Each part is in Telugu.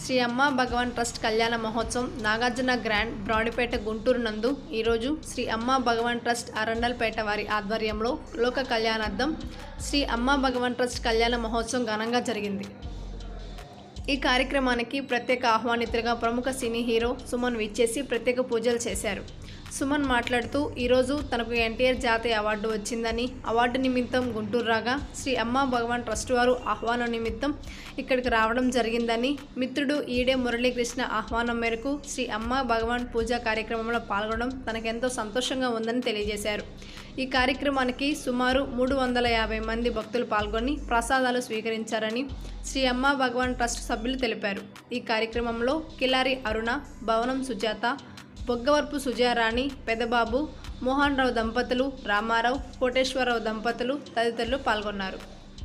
శ్రీ అమ్మ భగవాన్ ట్రస్ట్ కళ్యాణ మహోత్సవం నాగార్జున గ్రాండ్ బ్రాడిపేట గుంటూరు నందు ఈరోజు శ్రీ అమ్మ భగవాన్ ట్రస్ట్ అరండల్పేట వారి ఆధ్వర్యంలో లోక కళ్యాణార్థం శ్రీ అమ్మ భగవాన్ ట్రస్ట్ కళ్యాణ మహోత్సవం ఘనంగా జరిగింది ఈ కార్యక్రమానికి ప్రత్యేక ఆహ్వానితులుగా ప్రముఖ సినీ హీరో సుమన్ విచ్చేసి ప్రత్యేక పూజలు చేశారు సుమన్ మాట్లాడుతూ ఈరోజు తనకు ఎన్టీఆర్ జాతీయ అవార్డు వచ్చిందని అవార్డు నిమిత్తం గుంటూరు రాగా శ్రీ అమ్మ భగవాన్ ట్రస్ట్ వారు ఆహ్వానం నిమిత్తం ఇక్కడికి రావడం జరిగిందని మిత్రుడు ఈడే మురళీకృష్ణ ఆహ్వానం మేరకు శ్రీ అమ్మ భగవాన్ పూజా కార్యక్రమంలో పాల్గొనడం తనకెంతో సంతోషంగా ఉందని తెలియజేశారు ఈ కార్యక్రమానికి సుమారు మూడు వందల యాభై మంది భక్తులు పాల్గొని ప్రసాదాలు స్వీకరించారని శ్రీ అమ్మ భగవాన్ ట్రస్ట్ సభ్యులు తెలిపారు ఈ కార్యక్రమంలో కిలారి అరుణ భవనం సుజాత బొగ్గవరపు సుజారాణి పెదబాబు మోహన్ రావు దంపతులు రామారావు కోటేశ్వరరావు దంపతులు తదితరులు పాల్గొన్నారు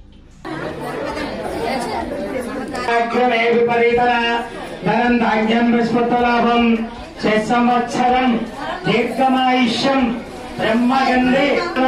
ఆఖ్యమే విపరీతర ధనం ధాన్యం విస్మృతలాభం సంవత్సరం దీర్ఘమాయుష్యం బ్రహ్మగంధే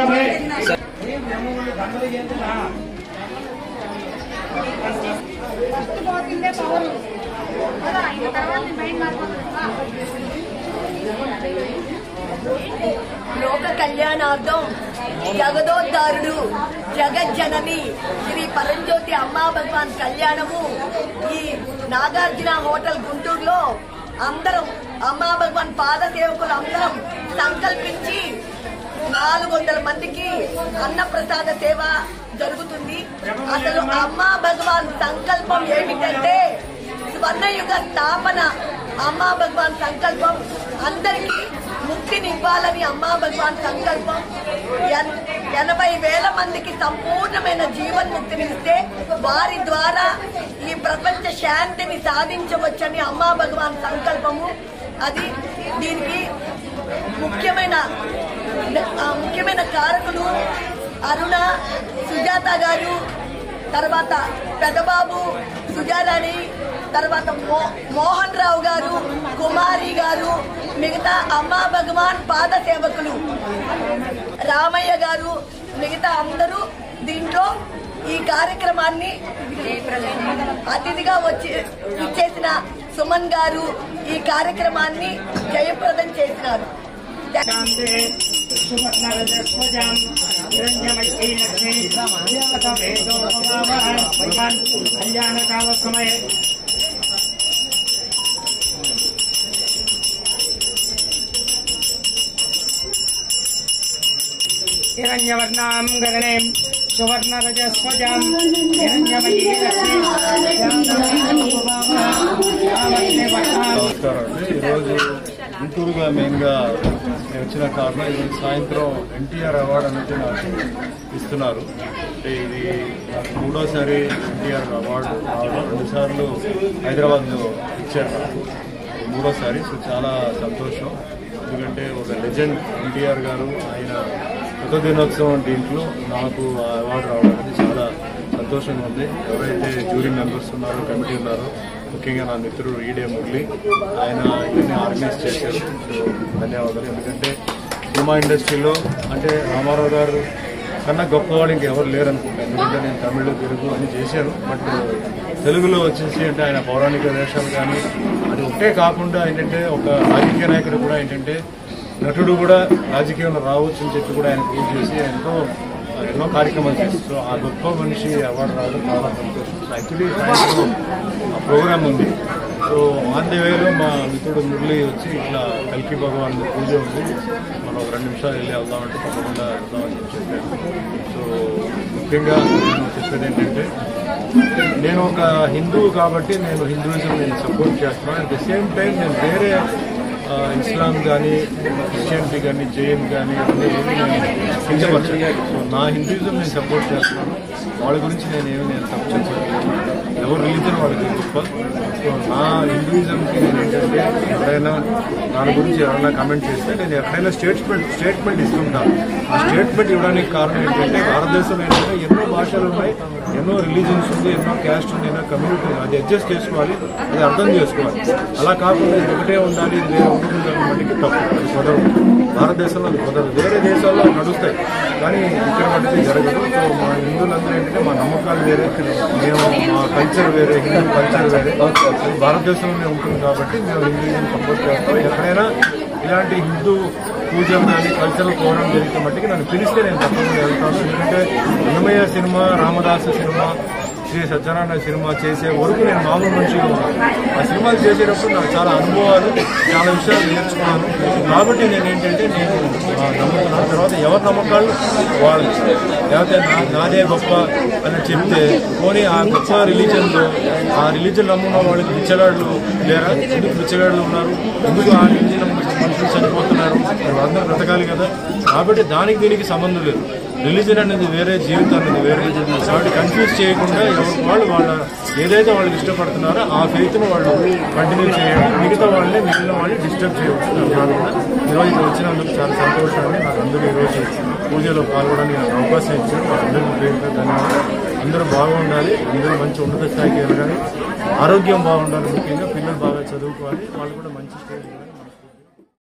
లోక కళ్యాణార్థం జగదోద్ధారుడు జగజ్జనని శ్రీ పరంజ్యోతి అమ్మా భగవాన్ కళ్యాణము ఈ నాగార్జున హోటల్ గుంటూరులో అందరం అమ్మా భగవాన్ పాద సేవకులు అందరం సంకల్పించి నాలుగు వందల మందికి అన్నప్రసాద సేవ జరుగుతుంది అసలు అమ్మా భగవాన్ సంకల్పం ఏమిటంటే స్వర్ణయుగ స్థాపన అమ్మా భగవాన్ సంకల్పం అందరికీ ముక్తినివ్వాలని అమ్మా భగవాన్ సంకల్పం ఎన్- ఎనభై వేల మందికి సంపూర్ణమైన జీవన్ముక్తినిస్తే వారి ద్వారా ఈ ప్రపంచ శాంతిని సాధించవచ్చని అమ్మా భగవాన్ సంకల్పము అది దీనికి ముఖ్యమైన ఆ, ముఖ్యమైన కారకులు అరుణ సుజాత గారు తర్వాత పెదబాబు సుజారాణి తర్వాత మో- మోహన్ రావు గారు కుమారి గారు మిగతా అమ్మా భగవాన్ పాద సేవకులు రామయ్య గారు మిగతా అందరూ దీంట్లో ఈ కార్యక్రమాన్ని అతిథిగా వచ్చి ఇచ్చేసిన సుమన్ గారు ఈ కార్యక్రమాన్ని జయప్రదం చేసినారు కళ్యాణ కాల సమయ హిరణ్యవర్ణాం గగనే సువర్ణరజస్వజాం హిరణ్యమయీ నమస్కారం అండి ఈరోజు గుంటూరుగా మెయిన్గా నేను వచ్చిన కారణం ఈరోజు సాయంత్రం ఎన్టీఆర్ అవార్డు అనేది నాకు ఇస్తున్నారు అంటే ఇది నాకు మూడోసారి ఎన్టీఆర్ అవార్డు రావడం రెండుసార్లు హైదరాబాద్లో ఇచ్చారు నాకు మూడోసారి సో చాలా సంతోషం ఎందుకంటే ఒక లెజెండ్ ఎన్టీఆర్ గారు ఆయన శత దినోత్సవం దీంట్లో నాకు ఆ అవార్డు రావడం అనేది చాలా సంతోషంగా ఉంది ఎవరైతే జ్యూరీ మెంబర్స్ ఉన్నారో కమిటీ ఉన్నారో ముఖ్యంగా నా మిత్రుడు ఈడే మురళి ఆయన ఇవన్నీ ఆర్గనైజ్ చేశారు సో ధన్యవాదాలు ఎందుకంటే సినిమా ఇండస్ట్రీలో అంటే రామారావు గారు కన్నా గొప్పవాడు ఇంకెవరు లేరు అనుకుంటా ఎందుకంటే నేను తమిళ్ తెలుగు అన్ని చేశాను బట్ తెలుగులో వచ్చేసి అంటే ఆయన పౌరాణిక వేషాలు కానీ అది ఒకటే కాకుండా ఏంటంటే ఒక రాజకీయ నాయకుడు కూడా ఏంటంటే నటుడు కూడా రాజకీయంలో రావచ్చు అని చెప్పి కూడా ఆయన ప్రూవ్ చేసి ఎంతో ఎన్నో కార్యక్రమాలు చేస్తారు సో ఆ గొప్ప మనిషి అవార్డు రావడం చాలా సంతోషం సో యాక్చువల్లీ సాయంత్రం ఆ ప్రోగ్రామ్ ఉంది సో ఆన్ ది వేలో మా మిత్రుడు మురళి వచ్చి ఇట్లా కల్కి భగవాన్ పూజ ఉంది మనం ఒక రెండు నిమిషాలు వెళ్ళి వెళ్దామంటే తప్పకుండా వెళ్దామని చెప్పి చెప్పారు సో ముఖ్యంగా నేను చెప్పేది ఏంటంటే నేను ఒక హిందువు కాబట్టి నేను హిందూయిజం నేను సపోర్ట్ చేస్తున్నాను అట్ ద సేమ్ టైం నేను వేరే ఆ, ఇస్లాం కానీ క్రిస్టియానిటీ కానీ జైన్ కానీ అన్నీ ఏమి నేను కించపరచలేదు సో నా హిందూయిజం నేను సపోర్ట్ చేస్తున్నాను వాళ్ళ గురించి నేను ఏమి నేను తప్పు చెప్పలేదు ఎవరు రిలీజన్ వాళ్ళకి గొప్ప సో నా హిందూయిజంకి నేను ఏంటంటే ఎవరైనా దాని గురించి ఎవరైనా కమెంట్ చేస్తే నేను ఎక్కడైనా స్టేట్మెంట్ స్టేట్మెంట్ ఇస్తుంటాను ఆ స్టేట్మెంట్ ఇవ్వడానికి కారణం ఏంటంటే భారతదేశంలో ఏంటంటే ఎన్నో భాషలు ఉన్నాయి ఎన్నో రిలీజన్స్ ఉంది ఎన్నో క్యాస్ట్ ఉంది ఎన్నో కమ్యూనిటీ ఉంది అది అడ్జస్ట్ చేసుకోవాలి అది అర్థం చేసుకోవాలి అలా కాకుండా ఇది ఒకటే ఉండాలి ఇది వేరే ఉంటుందని మటుకి తప్పు అది కుదరదు భారతదేశంలో అది కుదరదు వేరే దేశాల్లో అవి నడుస్తాయి కానీ ఇక్కడ మటుకు జరగదు సో మా హిందువులందరూ ఏంటంటే మా నమ్మకాలు వేరే మేము మా కల్చర్ కల్చర్ వేరే హిందూ కల్చర్ వేరే భారతదేశంలోనే ఉంటుంది కాబట్టి మేము హిందూజం సపోర్ట్ చేస్తాం ఎక్కడైనా ఇలాంటి హిందూ పూజలు కానీ కల్చరల్ ప్రోగ్రామ్ జరిగితే మట్టికి నన్ను పిలిస్తే నేను తప్పకుండా వెళ్తాను ఎందుకంటే Annamayya cinema Ramadasu cinema Sri Satyanarayana cinema చేసే వరకు నేను మామూలు మనిషిగా ఉన్నాను ఆ సినిమాలు చేసేటప్పుడు నాకు చాలా అనుభవాలు చాలా విషయాలు నేర్చుకున్నాను కాబట్టి నేను ఏంటంటే నేను ఆ, నమ్ముతున్నాను తర్వాత ఎవరి నమ్మకాలు వాళ్ళు లేకపోతే నా- నాదే గొప్ప అని చెప్తే పోనీ ఆ గొప్ప రిలీజన్లో ఆ రిలీజన్ నమ్మున్న వాళ్ళకి బిచ్చగాళ్ళు లేరా ఎందుకు బిచ్చగాళ్ళు ఉన్నారు ఎందుకు ఆ రిలీజన్ మనుషులు చనిపోతున్నారు మరి అందరూ బ్రతకాలి కదా కాబట్టి దానికి దీనికి సంబంధం లేదు రిలీజన్ అనేది వేరే జీవితం అనేది వేరే కాబట్టి కన్ఫ్యూజ్ చేయకుండా ఎవరికి వాళ్ళు వాళ్ళ ఏదైతే వాళ్ళకి ఇష్టపడుతున్నారో ఆ ఫెయిత్ను వాళ్ళు కంటిన్యూ చేయండి మిగతా వాళ్ళని మిగిలిన వాళ్ళని డిస్టర్బ్ చేయవచ్చు దాని కూడా ఈరోజు ఇక్కడ వచ్చినందుకు చాలా సంతోషాన్ని నాకు అందరూ ఈరోజు పూజలో పాల్గొనడానికి నాకు అవకాశం ఇచ్చారు అందరికీ పేరు పేరు ధన్యవాదాలు అందరూ బాగుండాలి అందరూ మంచి ఉన్నత స్థాయికి వెళ్ళాలి ఆరోగ్యం బాగుండాలి ముఖ్యంగా పిల్లలు బాగా చదువుకోవాలి వాళ్ళు కూడా మంచి స్టేజ్